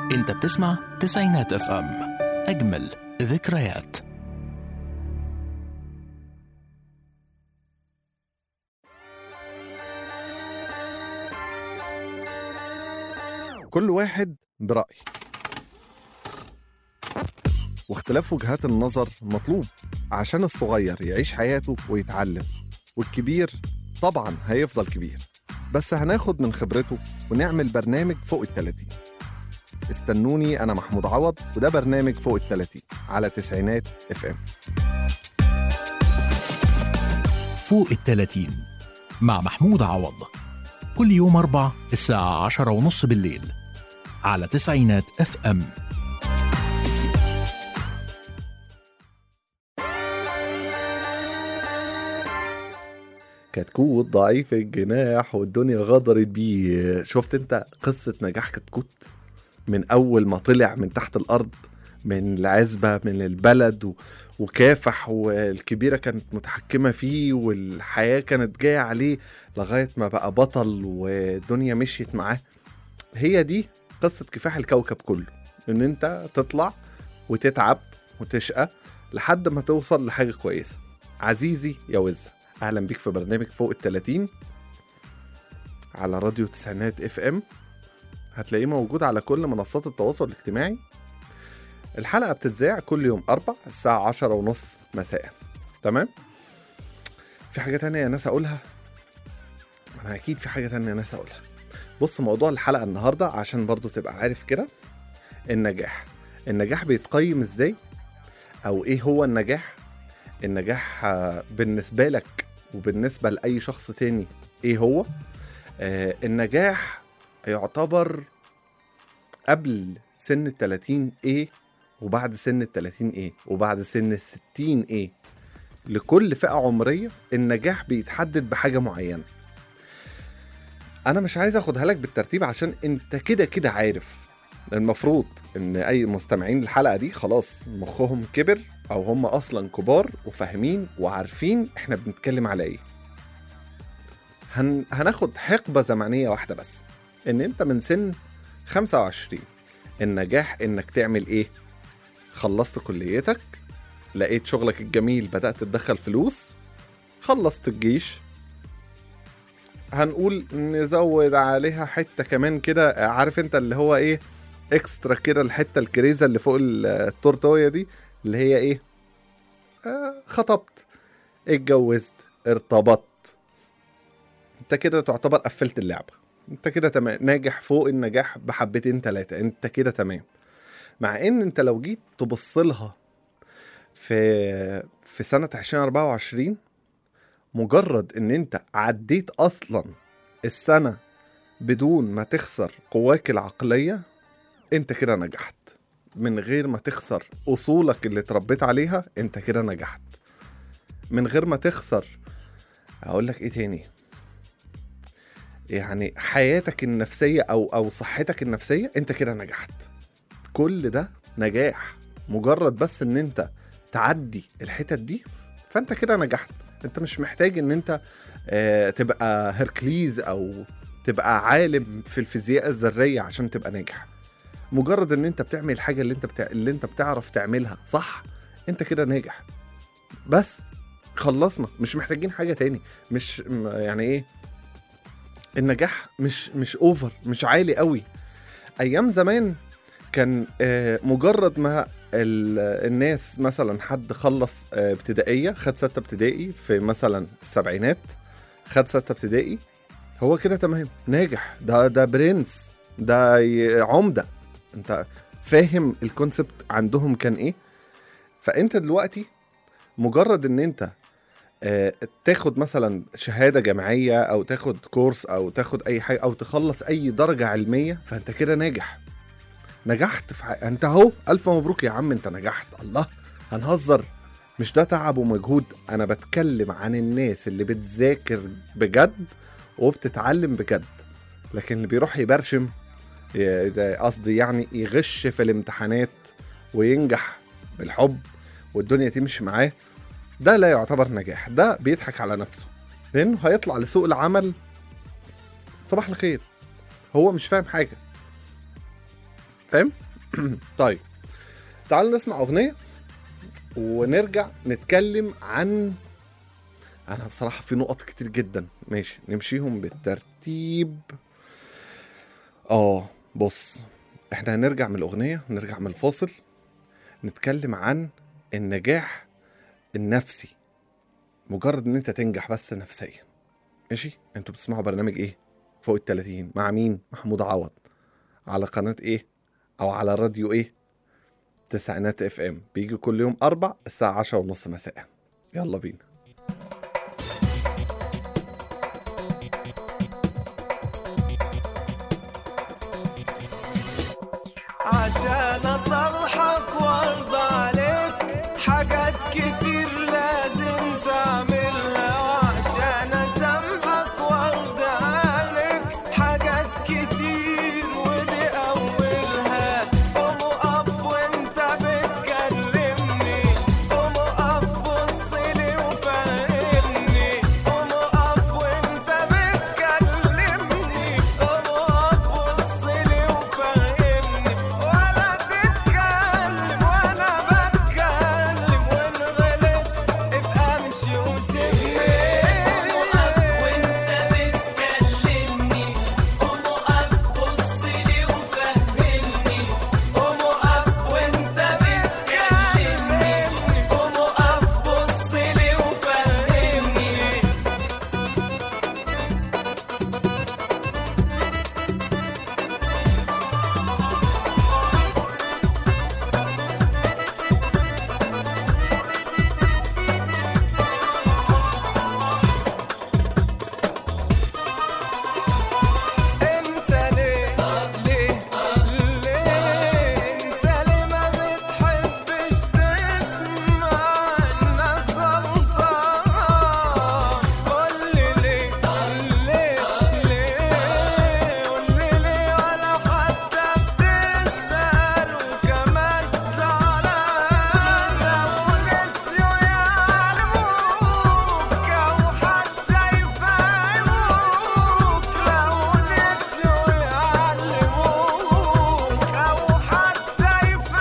انت بتسمع تسعينات اف ام اجمل ذكريات كل واحد برأي واختلاف وجهات النظر مطلوب عشان الصغير يعيش حياته ويتعلم والكبير طبعا هيفضل كبير بس هناخد من خبرته ونعمل برنامج فوق التلاتين استنوني أنا محمود عوض وده برنامج فوق التلاتين على تسعينات اف ام فوق التلاتين مع محمود عوض كل يوم أربع الساعة عشرة ونص بالليل على تسعينات اف ام كتكوت ضعيف الجناح والدنيا غدرت بيه شفت انت قصة نجاح كتكوت من أول ما طلع من تحت الأرض من العزبة من البلد و... وكافح والكبيرة كانت متحكمة فيه والحياة كانت جاية عليه لغاية ما بقى بطل والدنيا مشيت معاه هي دي قصة كفاح الكوكب كله ان انت تطلع وتتعب وتشقى لحد ما توصل لحاجة كويسة عزيزي يا وزة اهلا بيك في برنامج فوق التلاتين على راديو تسعينات اف ام هتلاقيه موجود على كل منصات التواصل الاجتماعي الحلقة بتتذاع كل يوم أربع الساعة عشرة ونص مساء تمام في حاجة تانية يا ناس أقولها أنا أكيد في حاجة تانية يا ناس أقولها بص موضوع الحلقة النهاردة عشان برضو تبقى عارف كده النجاح النجاح بيتقيم ازاي او ايه هو النجاح النجاح آه، بالنسبة لك وبالنسبة لأي شخص تاني ايه هو آه النجاح يعتبر قبل سن التلاتين ايه وبعد سن التلاتين ايه وبعد سن الستين ايه لكل فئة عمرية النجاح بيتحدد بحاجة معينة انا مش عايز اخدها لك بالترتيب عشان انت كده كده عارف المفروض ان اي مستمعين الحلقه دي خلاص مخهم كبر او هم اصلا كبار وفاهمين وعارفين احنا بنتكلم على ايه هن... هناخد حقبه زمنيه واحده بس ان انت من سن 25 النجاح انك تعمل ايه خلصت كليتك لقيت شغلك الجميل بدات تدخل فلوس خلصت الجيش هنقول نزود عليها حته كمان كده عارف انت اللي هو ايه اكسترا كده الحته الكريزه اللي فوق التورتويه دي اللي هي ايه آه خطبت اتجوزت ارتبطت انت كده تعتبر قفلت اللعبه انت كده تمام ناجح فوق النجاح بحبتين تلاتة انت كده تمام مع ان انت لو جيت تبص لها في في سنه 2024 مجرد ان انت عديت اصلا السنه بدون ما تخسر قواك العقليه انت كده نجحت من غير ما تخسر اصولك اللي اتربيت عليها انت كده نجحت من غير ما تخسر اقول لك ايه تاني يعني حياتك النفسيه او او صحتك النفسيه انت كده نجحت كل ده نجاح مجرد بس ان انت تعدي الحتت دي فانت كده نجحت انت مش محتاج ان انت آه، تبقى هركليز او تبقى عالم في الفيزياء الذريه عشان تبقى ناجح مجرد ان انت بتعمل الحاجه اللي انت بتع... اللي انت بتعرف تعملها صح انت كده ناجح بس خلصنا مش محتاجين حاجه تاني مش م- يعني ايه النجاح مش مش اوفر مش عالي قوي ايام زمان كان آه، مجرد ما ال- الناس مثلا حد خلص آه، ابتدائيه خد سته ابتدائي في مثلا السبعينات خد سته ابتدائي هو كده تمام ناجح ده ده برنس ده ي- عمده انت فاهم الكونسبت عندهم كان ايه فانت دلوقتي مجرد ان انت آه، تاخد مثلا شهاده جامعيه او تاخد كورس او تاخد اي حاجه او تخلص اي درجه علميه فانت كده ناجح نجحت في حاجة. انت اهو الف مبروك يا عم انت نجحت الله هنهزر مش ده تعب ومجهود انا بتكلم عن الناس اللي بتذاكر بجد وبتتعلم بجد لكن اللي بيروح يبرشم ي- ده قصدي يعني يغش في الامتحانات وينجح بالحب والدنيا تمشي معاه ده لا يعتبر نجاح ده بيضحك على نفسه لانه هيطلع لسوق العمل صباح الخير هو مش فاهم حاجه فاهم طيب تعالوا نسمع اغنيه ونرجع نتكلم عن انا بصراحه في نقط كتير جدا ماشي نمشيهم بالترتيب اه بص احنا هنرجع من الاغنيه نرجع من الفاصل نتكلم عن النجاح النفسي مجرد ان انت تنجح بس نفسيا ماشي انتوا بتسمعوا برنامج ايه فوق ال 30 مع مين محمود عوض على قناه ايه او على راديو ايه تسعينات اف ام بيجي كل يوم اربع الساعه عشرة ونص مساء يلا بينا عشان اصلحك وارضى عليك حاجات كتير لازم تعملها وعشان اسامحك وارضى عليك حاجات كتير ودي اولها قوم اقف وانت بتكلمني قوم اقف بص لي وفهمني قوم اقف وانت بتكلمني قوم اقف بص لي وفهمني ولا تتكلم وانا بتكلم وان غلطت ابقى امشي وسيبني وانت بتكلمني قوم اقف بص لي وفهمني قوم اقف وانت بتكلمني قوم اقف بص لي وفهمني انت ليه ليه ليه انت ليه ما بتحبش تسمع انك غلطان قولي ليه ليه ليه قولي ليه ولا حتى بتسأل وكمان زعلان لو نسيوا يعلموك او حتى يفهموك لو نسيوا يعلموك او حتى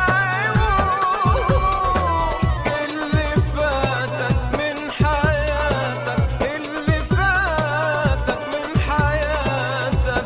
يفهموك اللي فاتك من حياتك اللي فاتك من حياتك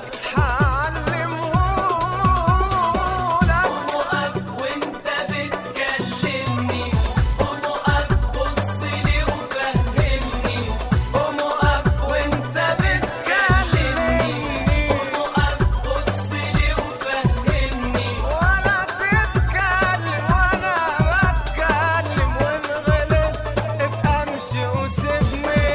حعلمهولك وقف وانت بتكلمني قوم وقف بص لي وفهمني قوم وقف وانت بتكلمني قوم وقف بص لي وفهمني ولا تتكلم وانا بتكلم وان غلطت ابقى امشي وسيبني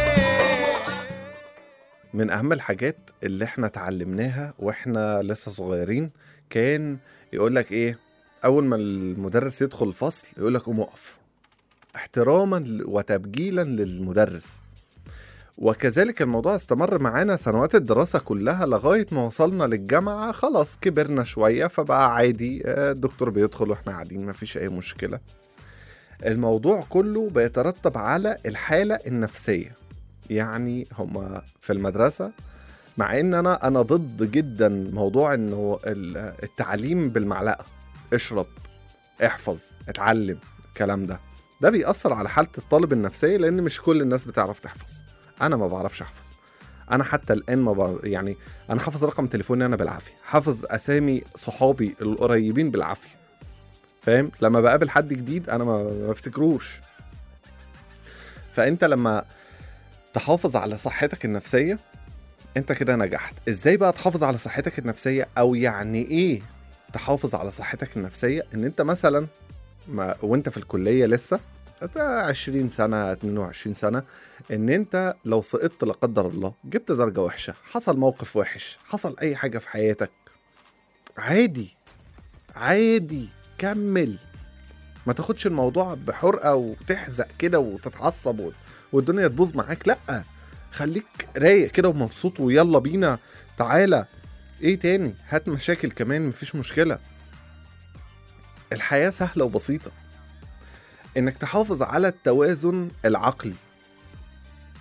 من اهم الحاجات اللي احنا اتعلمناها واحنا لسه صغيرين كان يقول لك ايه اول ما المدرس يدخل الفصل يقول لك قوم اقف احتراما ل- وتبجيلا للمدرس وكذلك الموضوع استمر معانا سنوات الدراسة كلها لغاية ما وصلنا للجامعة خلاص كبرنا شوية فبقى عادي آه، الدكتور بيدخل واحنا قاعدين مفيش أي مشكلة الموضوع كله بيترتب على الحالة النفسية يعني هما في المدرسة مع ان انا انا ضد جدا موضوع انه ال- التعليم بالمعلقة اشرب احفظ اتعلم الكلام ده ده بيأثر على حالة الطالب النفسية لان مش كل الناس بتعرف تحفظ انا ما بعرفش احفظ انا حتى الان ما بع... يعني انا حافظ رقم تليفوني انا بالعافية حافظ اسامي صحابي القريبين بالعافية فاهم لما بقابل حد جديد انا ما ما بفتكروش فانت لما تحافظ على صحتك النفسيه انت كده نجحت ازاي بقى تحافظ على صحتك النفسيه او يعني ايه تحافظ على صحتك النفسيه ان انت مثلا ما وانت في الكليه لسه أنت 20 سنه 22 سنه ان انت لو سقطت لا قدر الله جبت درجه وحشه حصل موقف وحش حصل اي حاجه في حياتك عادي عادي كمل ما تاخدش الموضوع بحرقه وتحزق كده وتتعصب و- والدنيا تبوظ معاك لا خليك رايق كده ومبسوط ويلا بينا تعالى ايه تاني هات مشاكل كمان مفيش مشكله الحياه سهله وبسيطه انك تحافظ على التوازن العقلي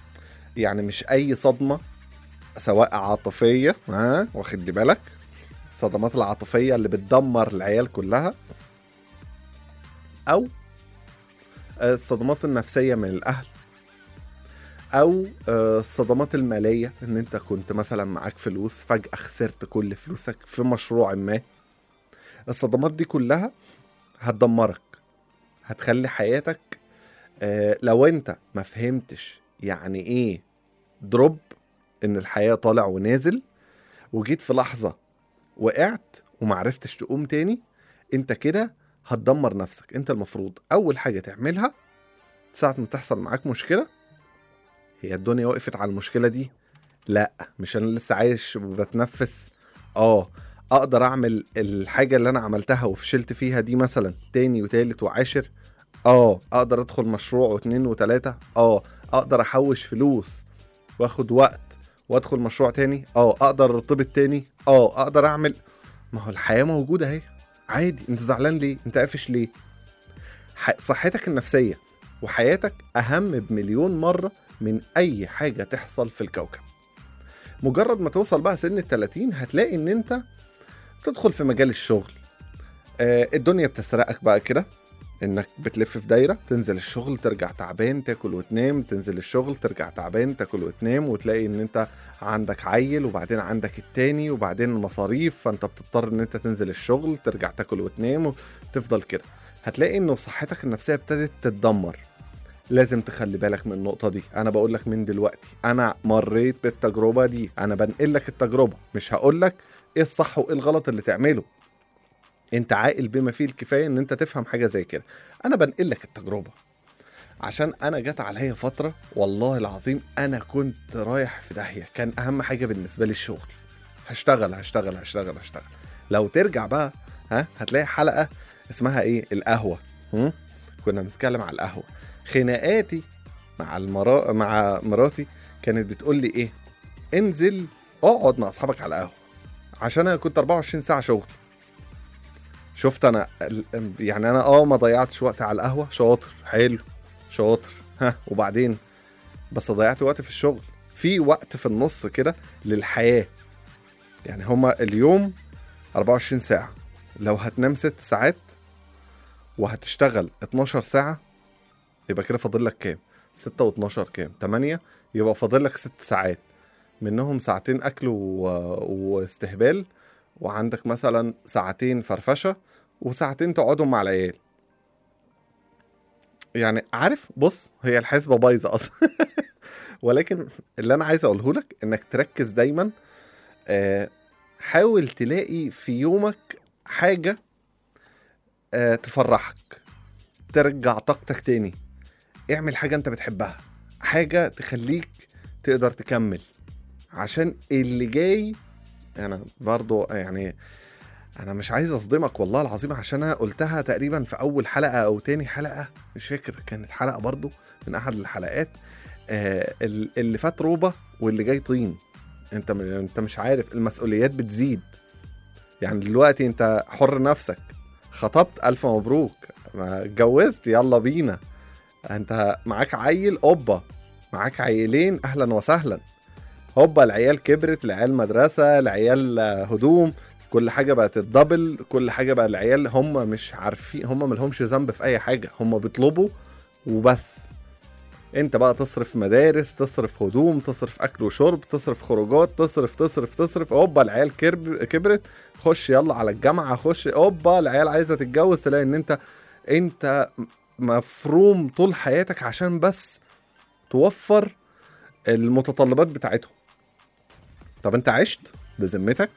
يعني مش اي صدمه سواء عاطفيه ها واخد لي بالك الصدمات العاطفيه اللي بتدمر العيال كلها او الصدمات النفسيه من الاهل او آه، الصدمات الماليه ان انت كنت مثلا معاك فلوس فجاه خسرت كل فلوسك في مشروع ما الصدمات دي كلها هتدمرك هتخلي حياتك آه، لو انت ما فهمتش يعني ايه دروب ان الحياه طالع ونازل وجيت في لحظه وقعت ومعرفتش تقوم تاني انت كده هتدمر نفسك انت المفروض اول حاجه تعملها ساعه ما تحصل معاك مشكله هي الدنيا وقفت على المشكله دي لا مش انا لسه عايش وبتنفس اه اقدر اعمل الحاجه اللي انا عملتها وفشلت فيها دي مثلا تاني وتالت وعاشر اه اقدر ادخل مشروع واتنين وتلاته اه اقدر احوش فلوس واخد وقت وادخل مشروع تاني اه اقدر ارتبط تاني اه اقدر اعمل ما هو الحياه موجوده اهي عادي انت زعلان ليه انت قافش ليه ح- صحتك النفسيه وحياتك اهم بمليون مره من اي حاجه تحصل في الكوكب مجرد ما توصل بقى سن ال 30 هتلاقي ان انت تدخل في مجال الشغل آه الدنيا بتسرقك بقى كده انك بتلف في دايره تنزل الشغل ترجع تعبان تاكل وتنام تنزل الشغل ترجع تعبان تاكل وتنام وتلاقي ان انت عندك عيل وبعدين عندك التاني وبعدين مصاريف فانت بتضطر ان انت تنزل الشغل ترجع تاكل وتنام وتفضل كده هتلاقي انه صحتك النفسيه ابتدت تتدمر لازم تخلي بالك من النقطة دي أنا بقول لك من دلوقتي أنا مريت بالتجربة دي أنا بنقل لك التجربة مش هقول لك إيه الصح وإيه الغلط اللي تعمله أنت عاقل بما فيه الكفاية إن أنت تفهم حاجة زي كده أنا بنقل لك التجربة عشان أنا جت عليا فترة والله العظيم أنا كنت رايح في داهية كان أهم حاجة بالنسبة لي الشغل هشتغل هشتغل هشتغل هشتغل لو ترجع بقى ها هتلاقي حلقة اسمها إيه القهوة هم؟ كنا بنتكلم على القهوة خناقاتي مع المرا... مع مراتي كانت بتقول لي ايه انزل اقعد مع اصحابك على القهوه عشان انا كنت 24 ساعه شغل شفت انا ال- يعني انا اه ما ضيعتش وقت على القهوه شاطر حلو شاطر ها وبعدين بس ضيعت وقت في الشغل في وقت في النص كده للحياه يعني هما اليوم 24 ساعه لو هتنام 6 ساعات وهتشتغل 12 ساعه يبقى كده فاضل لك كام 6 و12 كام 8 يبقى فاضل لك 6 ساعات منهم ساعتين اكل و... واستهبال وعندك مثلا ساعتين فرفشه وساعتين تقعدهم مع العيال يعني عارف بص هي الحسبه بايظه اصلا ولكن اللي انا عايز اقوله لك انك تركز دايما آه، حاول تلاقي في يومك حاجه آه، تفرحك ترجع طاقتك تاني اعمل حاجة انت بتحبها حاجة تخليك تقدر تكمل عشان اللي جاي انا برضو يعني انا مش عايز اصدمك والله العظيم عشان انا قلتها تقريبا في اول حلقة او تاني حلقة مش فاكر كانت حلقة برضو من احد الحلقات آه ال- اللي فات روبة واللي جاي طين انت م- انت مش عارف المسؤوليات بتزيد يعني دلوقتي انت حر نفسك خطبت الف مبروك ما اتجوزت يلا بينا انت معاك عيل اوبا معاك عيلين اهلا وسهلا هوبا العيال كبرت العيال مدرسه العيال آه، هدوم كل حاجه بقت الدبل كل حاجه بقى العيال هم مش عارفين هم ملهمش ذنب في اي حاجه هم بيطلبوا وبس انت بقى تصرف مدارس تصرف هدوم تصرف اكل وشرب تصرف خروجات تصرف تصرف تصرف اوبا العيال كرب- كبرت خش يلا على الجامعه خش اوبا العيال عايزه تتجوز تلاقي ان انت انت مفروم طول حياتك عشان بس توفر المتطلبات بتاعتهم طب انت عشت بذمتك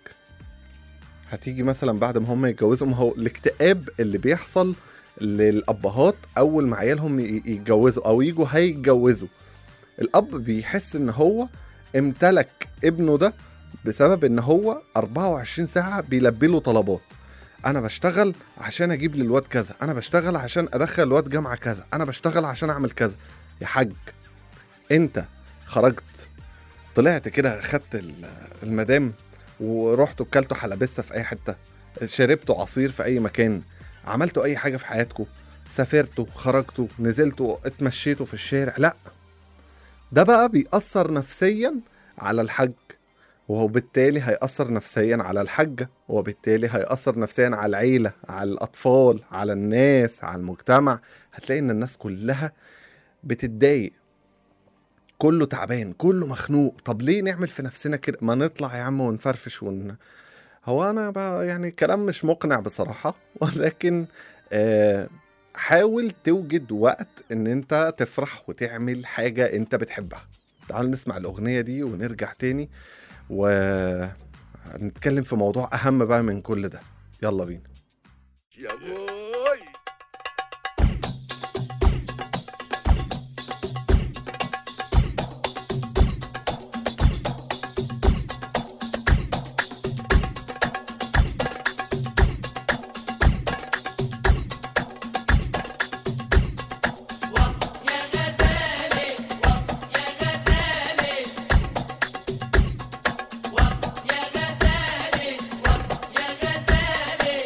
هتيجي مثلا بعد ما هم يتجوزوا ما هو الاكتئاب اللي بيحصل للابهات اول ما عيالهم ي- يتجوزوا او يجوا هيتجوزوا الاب بيحس ان هو امتلك ابنه ده بسبب ان هو 24 ساعه بيلبي له طلبات انا بشتغل عشان اجيب للواد كذا انا بشتغل عشان ادخل الواد جامعه كذا انا بشتغل عشان اعمل كذا يا حاج انت خرجت طلعت كده خدت ال- المدام ورحتوا كلتوا حلبسه في اي حته شربتوا عصير في اي مكان عملتوا اي حاجه في حياتكم سافرتوا خرجتوا نزلتوا اتمشيتوا في الشارع لا ده بقى بيأثر نفسيا على الحاج وبالتالي هيأثر نفسيا على الحاجة وبالتالي هيأثر نفسيا على العيلة على الأطفال على الناس على المجتمع هتلاقي إن الناس كلها بتتضايق كله تعبان كله مخنوق طب ليه نعمل في نفسنا كده ما نطلع يا عم ونفرفش ون... هو أنا بقى يعني كلام مش مقنع بصراحة ولكن آه حاول توجد وقت ان انت تفرح وتعمل حاجة انت بتحبها تعالوا نسمع الأغنية دي ونرجع تاني ونتكلم في موضوع أهم بقى من كل ده يلا بينا يا بوي يا غزالي يا غزالي يا غزالي يا غزالي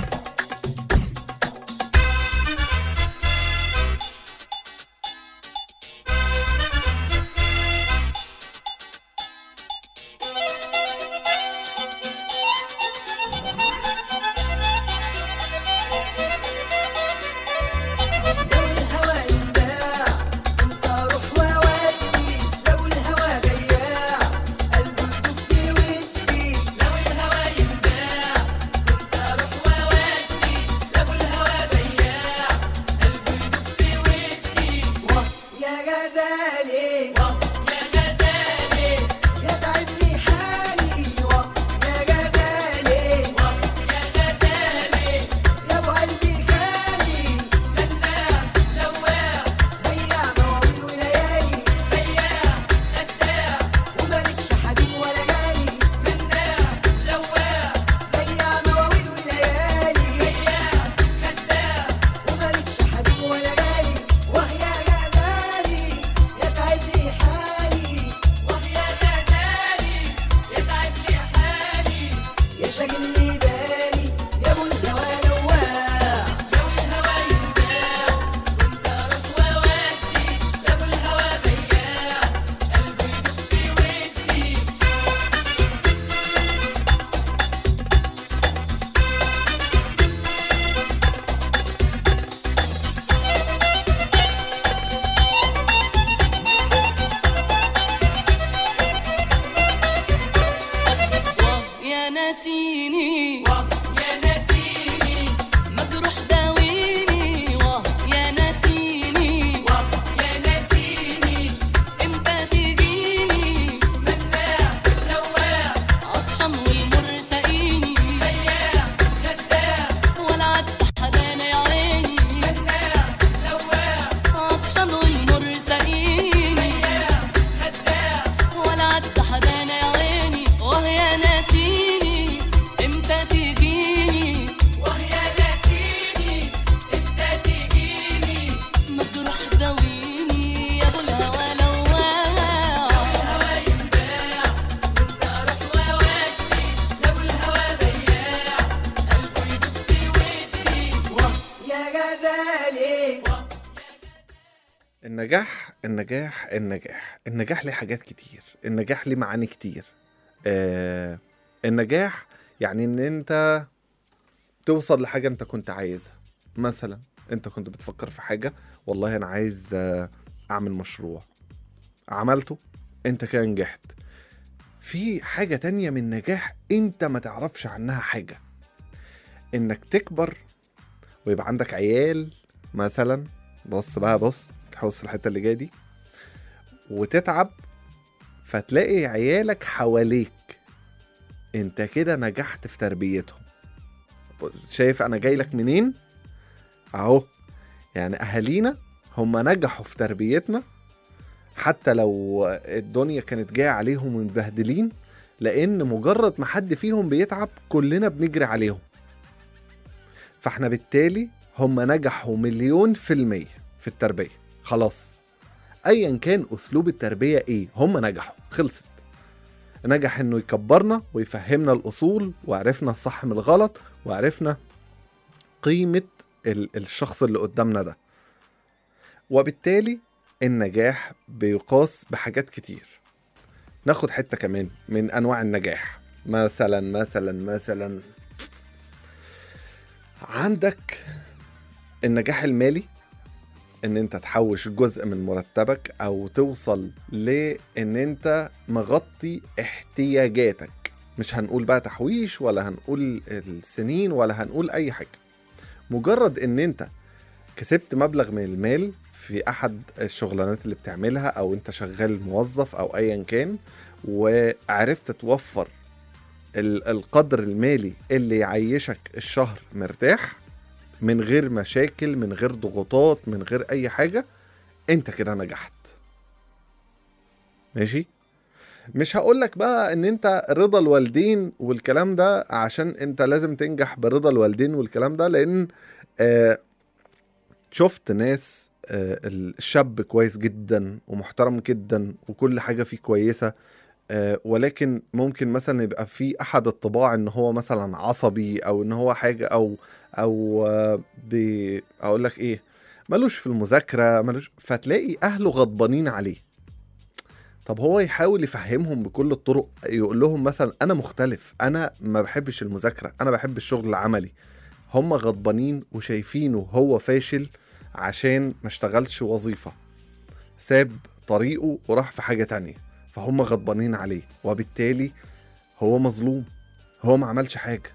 لو الهوى ينداع انت روح وودي لو الهوى بياع قلبي يدق ويسقي لو الهوى ينداع كنت اروح واودي لو الهوى بياع قلبي يدق ويسقي يا غزالي يا غزالي يتعب لي حالي يا غزالي يا غزالي يا ابو قلبي خالي مناع لواع بياع مواويل وليالي بياع خداع ومالكش حبيب ولا جالي مناع لواع بياع مواويل وليالي بياع خداع ومالكش حبيب ولا جالي وهي غزالي يتعب لي حالي ويا غزالي يتعب لي حالي يا شاغل لي بالي يا ابو الهوى لواع لو الهوى ينداع كنت اروح واودي لو الهوى بياع قلبي يدق ويسقي يا ناسيني يا نسيني مجروح داويني واه يا ناسيني يا نسيني امتى تجيني مناع لواع عطشان والمر ساقيني بياع خداع ولا عدت حدانا يا عيني مناع لواع عطشان والمر ساقيني بياع خداع ولا عدت حدانا يا عيني واه يا ناسيني امتى تجيني ويا نسيني انت تجيني مجروح داويني يا ابو الهوى لواع الهوى ينداع كنت اروح واودي لو الهوى بياع قلبي يدق ويسقي يا غزالي النجاح النجاح النجاح النجاح ليه حاجات كتير النجاح ليه معاني كتير آه النجاح يعني ان انت توصل لحاجة انت كنت عايزها مثلا انت كنت بتفكر في حاجة والله انا عايز آه، اعمل مشروع عملته انت كده نجحت في حاجة تانية من نجاح انت ما تعرفش عنها حاجة انك تكبر ويبقى عندك عيال مثلا بص بقى بص تحوص الحته اللي جايه دي وتتعب فتلاقي عيالك حواليك انت كده نجحت في تربيتهم شايف انا جاي لك منين اهو يعني اهالينا هم نجحوا في تربيتنا حتى لو الدنيا كانت جايه عليهم ومبهدلين لان مجرد ما حد فيهم بيتعب كلنا بنجري عليهم فاحنا بالتالي هم نجحوا مليون في المية في التربية خلاص ايا كان اسلوب التربية ايه هم نجحوا خلصت نجح انه يكبرنا ويفهمنا الاصول وعرفنا الصح من الغلط وعرفنا قيمة ال- الشخص اللي قدامنا ده وبالتالي النجاح بيقاس بحاجات كتير ناخد حته كمان من انواع النجاح مثلا مثلا مثلا عندك النجاح المالي ان انت تحوش جزء من مرتبك او توصل لان انت مغطي احتياجاتك مش هنقول بقى تحويش ولا هنقول السنين ولا هنقول اي حاجه مجرد ان انت كسبت مبلغ من المال في احد الشغلانات اللي بتعملها او انت شغال موظف او ايا كان وعرفت توفر ال- القدر المالي اللي يعيشك الشهر مرتاح من غير مشاكل من غير ضغوطات من غير اي حاجه انت كده نجحت ماشي مش هقولك بقى ان انت رضا الوالدين والكلام ده عشان انت لازم تنجح برضا الوالدين والكلام ده لان آه شفت ناس آه الشاب كويس جدا ومحترم جدا وكل حاجة فيه كويسة آه ولكن ممكن مثلا يبقى في احد الطباع ان هو مثلا عصبي او ان هو حاجة او او آه بي اقول لك ايه ملوش في المذاكرة ملوش فتلاقي اهله غضبانين عليه طب هو يحاول يفهمهم بكل الطرق يقول لهم مثلا انا مختلف انا ما بحبش المذاكره انا بحب الشغل العملي هم غضبانين وشايفينه هو فاشل عشان ما اشتغلش وظيفه ساب طريقه وراح في حاجه تانية فهم غضبانين عليه وبالتالي هو مظلوم هو ما عملش حاجه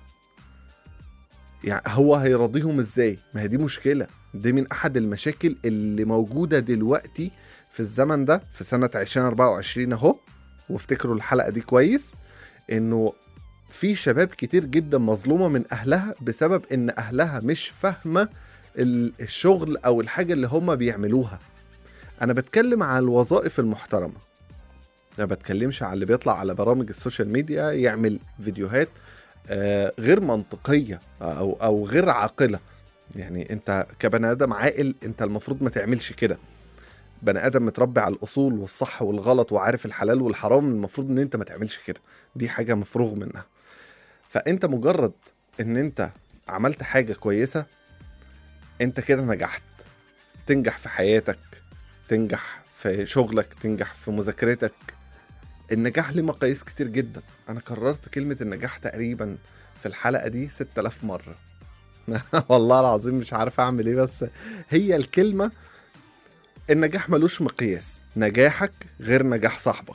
يعني هو هيرضيهم ازاي ما هي دي مشكله دي من احد المشاكل اللي موجوده دلوقتي في الزمن ده في سنة 2024 اهو وافتكروا الحلقة دي كويس انه في شباب كتير جدا مظلومة من اهلها بسبب ان اهلها مش فاهمة ال- الشغل او الحاجة اللي هم بيعملوها انا بتكلم على الوظائف المحترمة انا بتكلمش على اللي بيطلع على برامج السوشيال ميديا يعمل فيديوهات آه، غير منطقية او او غير عاقلة يعني انت كبني ادم عاقل انت المفروض ما تعملش كده بني ادم متربي على الاصول والصح والغلط وعارف الحلال والحرام المفروض ان انت ما تعملش كده دي حاجه مفروغ منها فانت مجرد ان انت عملت حاجه كويسه انت كده نجحت تنجح في حياتك تنجح في شغلك تنجح في مذاكرتك النجاح ليه مقاييس كتير جدا انا كررت كلمه النجاح تقريبا في الحلقه دي 6000 مره والله العظيم مش عارف اعمل ايه بس هي الكلمه النجاح ملوش مقياس نجاحك غير نجاح صاحبك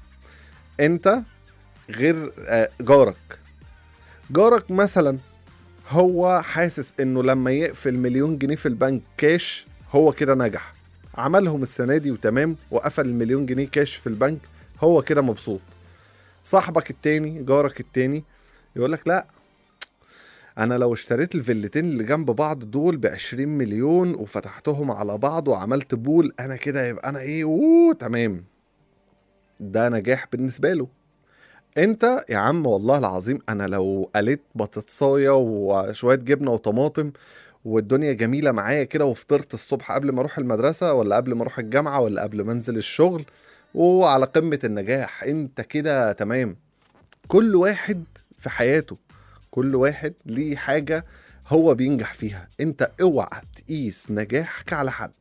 انت غير آه، جارك جارك مثلا هو حاسس انه لما يقفل مليون جنيه في البنك كاش هو كده نجح عملهم السنه دي وتمام وقفل المليون جنيه كاش في البنك هو كده مبسوط صاحبك التاني جارك التاني يقول لك لا انا لو اشتريت الفيلتين اللي جنب بعض دول ب 20 مليون وفتحتهم على بعض وعملت بول انا كده يبقى انا ايه اوه تمام ده نجاح بالنسبه له انت يا عم والله العظيم انا لو قليت بطاطسايه وشويه جبنه وطماطم والدنيا جميله معايا كده وفطرت الصبح قبل ما اروح المدرسه ولا قبل ما اروح الجامعه ولا قبل ما انزل الشغل وعلى قمه النجاح انت كده تمام كل واحد في حياته كل واحد ليه حاجة هو بينجح فيها انت اوعى تقيس نجاحك على حد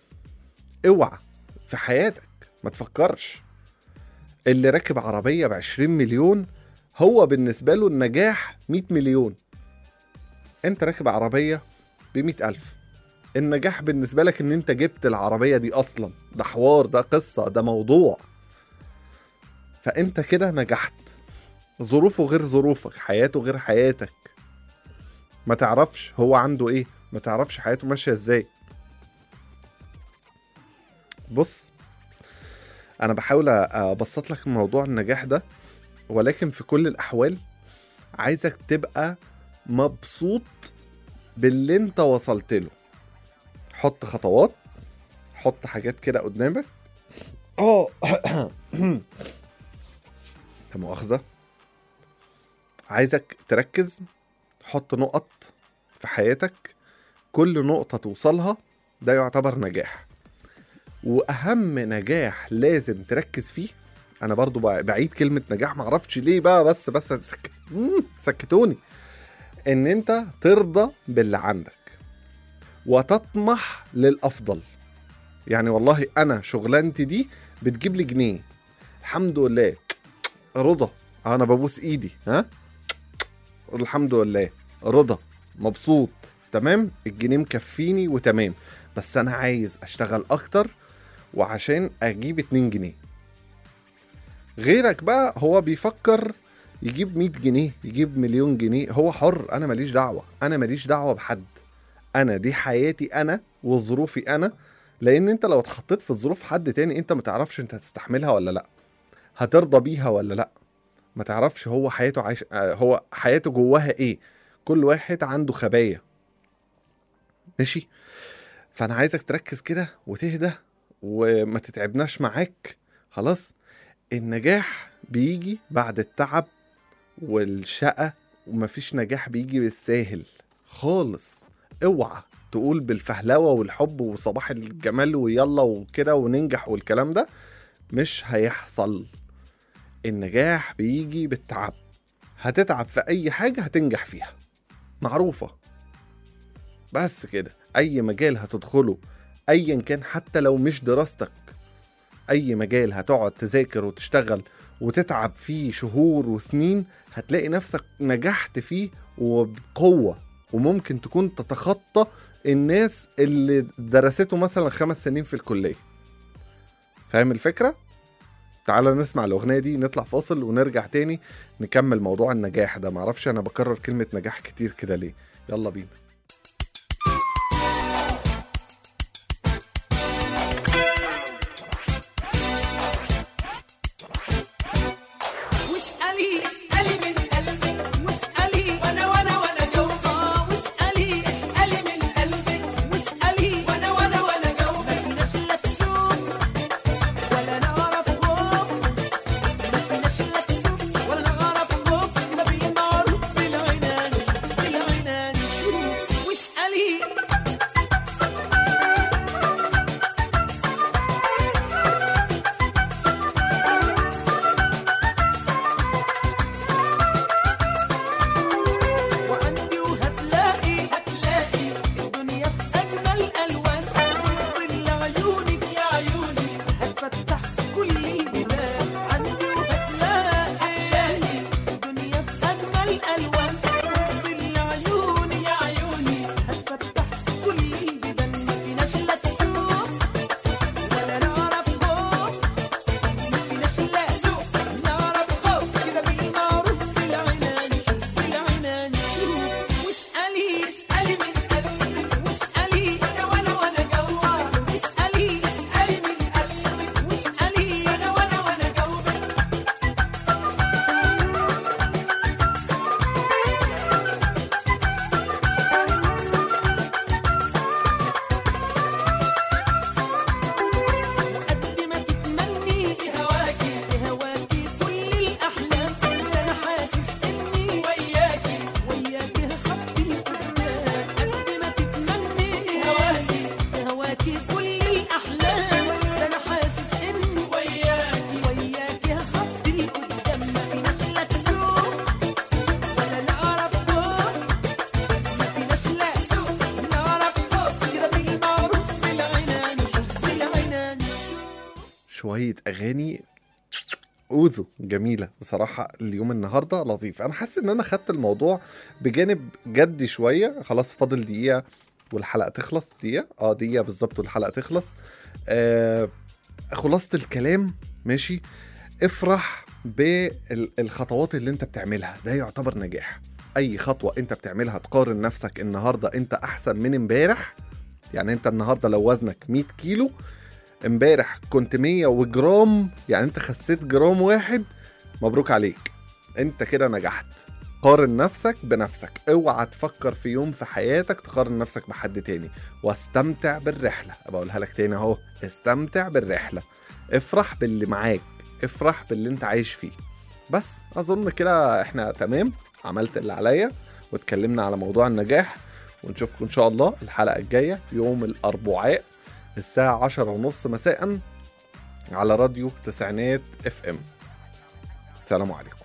اوعى في حياتك ما تفكرش اللي راكب عربية ب 20 مليون هو بالنسبة له النجاح 100 مليون انت راكب عربية ب 100 ألف النجاح بالنسبة لك ان انت جبت العربية دي اصلا ده حوار ده قصة ده موضوع فانت كده نجحت ظروفه غير ظروفك حياته غير حياتك ما تعرفش هو عنده ايه ما تعرفش حياته ماشيه ازاي بص انا بحاول ابسط لك موضوع النجاح ده ولكن في كل الاحوال عايزك تبقى مبسوط باللي انت وصلت له حط خطوات حط حاجات كده قدامك اه لا مؤاخذه عايزك تركز تحط نقط في حياتك كل نقطة توصلها ده يعتبر نجاح وأهم نجاح لازم تركز فيه أنا برضو بع- بعيد كلمة نجاح معرفش ليه بقى بس بس سك... مم، سكتوني إن أنت ترضى باللي عندك وتطمح للأفضل يعني والله أنا شغلانتي دي بتجيب لي جنيه الحمد لله رضا انا ببوس ايدي ها الحمد لله رضا مبسوط تمام الجنيه مكفيني وتمام بس انا عايز اشتغل اكتر وعشان اجيب 2 جنيه غيرك بقى هو بيفكر يجيب 100 جنيه يجيب مليون جنيه هو حر انا ماليش دعوه انا ماليش دعوه بحد انا دي حياتي انا وظروفي انا لان انت لو اتحطيت في ظروف حد تاني انت ما تعرفش انت هتستحملها ولا لا هترضى بيها ولا لا ما تعرفش هو حياته عايش آه، هو حياته جواها ايه كل واحد عنده خبايا ماشي فانا عايزك تركز كده وتهدى وما تتعبناش معاك خلاص النجاح بيجي بعد التعب والشقة ومفيش نجاح بيجي بالساهل خالص اوعى تقول بالفهلوة والحب وصباح الجمال ويلا وكده وننجح والكلام ده مش هيحصل النجاح بيجي بالتعب هتتعب في اي حاجة هتنجح فيها معروفة بس كده اي مجال هتدخله ايا كان حتى لو مش دراستك اي مجال هتقعد تذاكر وتشتغل وتتعب فيه شهور وسنين هتلاقي نفسك نجحت فيه وبقوة وممكن تكون تتخطى الناس اللي درسته مثلا خمس سنين في الكلية فاهم الفكرة؟ تعالى نسمع الأغنية دي نطلع فاصل ونرجع تاني نكمل موضوع النجاح ده معرفش أنا بكرر كلمة نجاح كتير كده ليه يلا بينا واسألي اسألي من قلبك واسألي وانا وانا وانا جاوبة واسألي اسألي من قلبك واسألي وانا وانا وانا جاوبة مفيناش لا كسوف ولا نعرف خوف مفيناش لا كسوف ولا نعرف خوف ما بين معروف بالعنان بالعنان واسألي وعندي وهتلاقي هتلاقي الدنيا في اجمل الوان وتضل عيونك يا عيوني هتفتح كل البيبان عندي وهتلاقي الدنيا في اجمل الوان وتضل عيوني يا عيوني هتفتح كل البيبان مفيناش لا كسوف ولا نعرف خوف مفيناش لا سوق نعرف خوف كده بالمعروف بالعنان بالعنان شوف واسألي اسألي من قلبك واسألي أنا وأنا وأنا جوا اسألي اسألي من قلبك واسألي أنا وأنا وأنا جوا قد ما تتمني هواكي هواكي كل الأحلام ده أنا حاسس إني وياكي وياكي هخطي لقدام قد ما تتمني هواكي هواكي كل الأحلام ده أنا حاسس إني وياكي وياكي هخطي لقدام مفيناش لا كسوف ولا نعرف خوف مفيناش لا سوق نعرف خوف كده بالمعروف بالعنان بالعنان شوية أغاني أوزو جميلة بصراحة اليوم النهاردة لطيف أنا حاسس إن أنا خدت الموضوع بجانب جدي شوية خلاص فاضل دقيقة والحلقة تخلص دقيقة اه دقيقة بالظبط والحلقة تخلص آه خلاصة الكلام ماشي افرح بالخطوات اللي انت بتعملها ده يعتبر نجاح اي خطوة انت بتعملها تقارن نفسك النهاردة انت احسن من امبارح يعني انت النهاردة لو وزنك 100 كيلو امبارح كنت 100 وجرام يعني انت خسيت جرام واحد مبروك عليك انت كده نجحت قارن نفسك بنفسك اوعى تفكر في يوم في حياتك تقارن نفسك بحد تاني واستمتع بالرحلة بقولها لك تاني اهو استمتع بالرحلة افرح باللي معاك افرح باللي انت عايش فيه بس اظن كده احنا تمام عملت اللي عليا واتكلمنا على موضوع النجاح ونشوفكم ان شاء الله الحلقة الجاية يوم الاربعاء الساعة عشرة ونص مساء على راديو تسعينات اف ام سلام عليكم